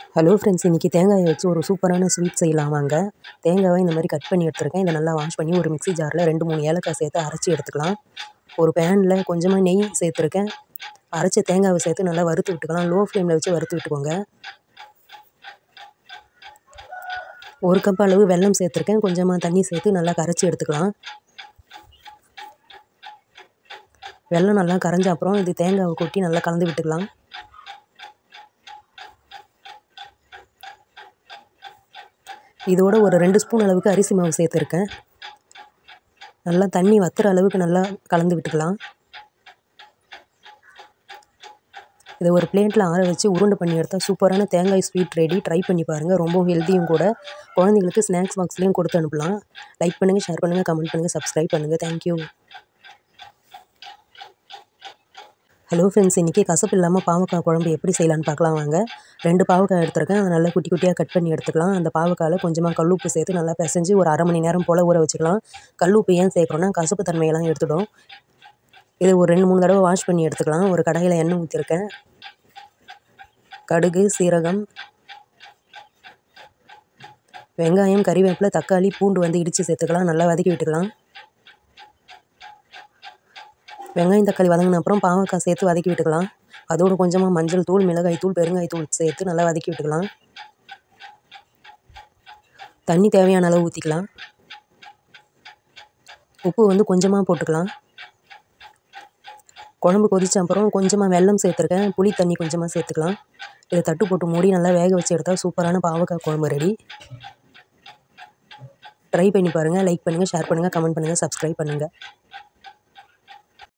hello friends இன்றைக்கி தேங்காயை வச்சு ஒரு சூப்பரான ஸ்வீட் செய்யலாம் வாங்க தேங்காவை இந்த மாதிரி கட் பண்ணி எடுத்துருக்கேன் இதை நல்லா வாஷ் பண்ணி ஒரு மிக்ஸி ஜாரில் ரெண்டு மூணு ஏலக்காய் சேர்த்து அரைச்சி எடுத்துக்கலாம் ஒரு பேனில் கொஞ்சமாக நெய் சேர்த்துருக்கேன் அரைச்ச தேங்காவை சேர்த்து நல்லா வறுத்து விட்டுக்கலாம் லோ ஃப்ளேமில் வச்சு வறுத்து விட்டுக்கோங்க ஒரு கப் அளவு வெல்லம் சேர்த்துருக்கேன் கொஞ்சமாக தண்ணி சேர்த்து நல்லா கரைச்சி எடுத்துக்கலாம் வெல்லம் நல்லா கரைஞ்ச அப்புறம் இது தேங்காவை கொட்டி நல்லா கலந்து விட்டுக்கலாம் இதோட ஒரு ரெண்டு ஸ்பூன் அளவுக்கு அரிசி மாவு சேர்த்துருக்கேன் நல்லா தண்ணி வத்துற அளவுக்கு நல்லா கலந்து விட்டுக்கலாம் இதை ஒரு பிளேட்டில் ஆற வச்சு உருண்டை பண்ணி எடுத்தால் சூப்பரான தேங்காய் ஸ்வீட் ரெடி ட்ரை பண்ணி பாருங்கள் ரொம்ப ஹெல்த்தியும் கூட குழந்தைங்களுக்கு ஸ்நாக்ஸ் பாக்ஸ்லேயும் கொடுத்து அனுப்பலாம் லைக் பண்ணுங்கள் ஷேர் பண்ணுங்கள் கமெண்ட் பண்ணுங்கள் சப்ஸ்கிரைப் பண்ணுங்கள் தேங்க்யூ ஹலோ ஃப்ரெண்ட்ஸ் இன்றைக்கி கசப்பு இல்லாமல் பாவக்காய் குழம்பு எப்படி செய்யலான்னு பார்க்கலாம் வாங்க ரெண்டு பாவக்காய் எடுத்துருக்கேன் அதை நல்லா குட்டி குட்டியாக கட் பண்ணி எடுத்துக்கலாம் அந்த பாவக்காயில் கொஞ்சமாக கல்லுப்பு சேர்த்து நல்லா பிசைஞ்சு ஒரு அரை மணி நேரம் போல் ஊற வச்சுக்கலாம் கல்லுப்பு ஏன் சேர்க்குறோன்னா கசப்பு தன்மையெல்லாம் எடுத்துடும் இது ஒரு ரெண்டு மூணு தடவை வாஷ் பண்ணி எடுத்துக்கலாம் ஒரு கடாயில் எண்ணெய் ஊற்றிருக்கேன் கடுகு சீரகம் வெங்காயம் கறிவேப்பிலை தக்காளி பூண்டு வந்து இடித்து சேர்த்துக்கலாம் நல்லா வதக்கி விட்டுக்கலாம் வெங்காயம் தக்காளி வதங்கின அப்புறம் பாவக்காய் சேர்த்து வதக்கி விட்டுக்கலாம் அதோடு கொஞ்சமாக மஞ்சள் தூள் மிளகாய் தூள் பெருங்காய் தூள் சேர்த்து நல்லா வதக்கி விட்டுக்கலாம் தண்ணி தேவையான அளவு ஊற்றிக்கலாம் உப்பு வந்து கொஞ்சமாக போட்டுக்கலாம் குழம்பு கொதிச்ச அப்புறம் கொஞ்சமாக வெல்லம் சேர்த்துருக்கேன் புளி தண்ணி கொஞ்சமாக சேர்த்துக்கலாம் இதை தட்டு போட்டு மூடி நல்லா வேக வச்சு எடுத்தால் சூப்பரான பாவக்காய் குழம்பு ரெடி ட்ரை பண்ணி பாருங்கள் லைக் பண்ணுங்கள் ஷேர் பண்ணுங்கள் கமெண்ட் பண்ணுங்கள் சப்ஸ்கிரைப் பண்ணுங்கள்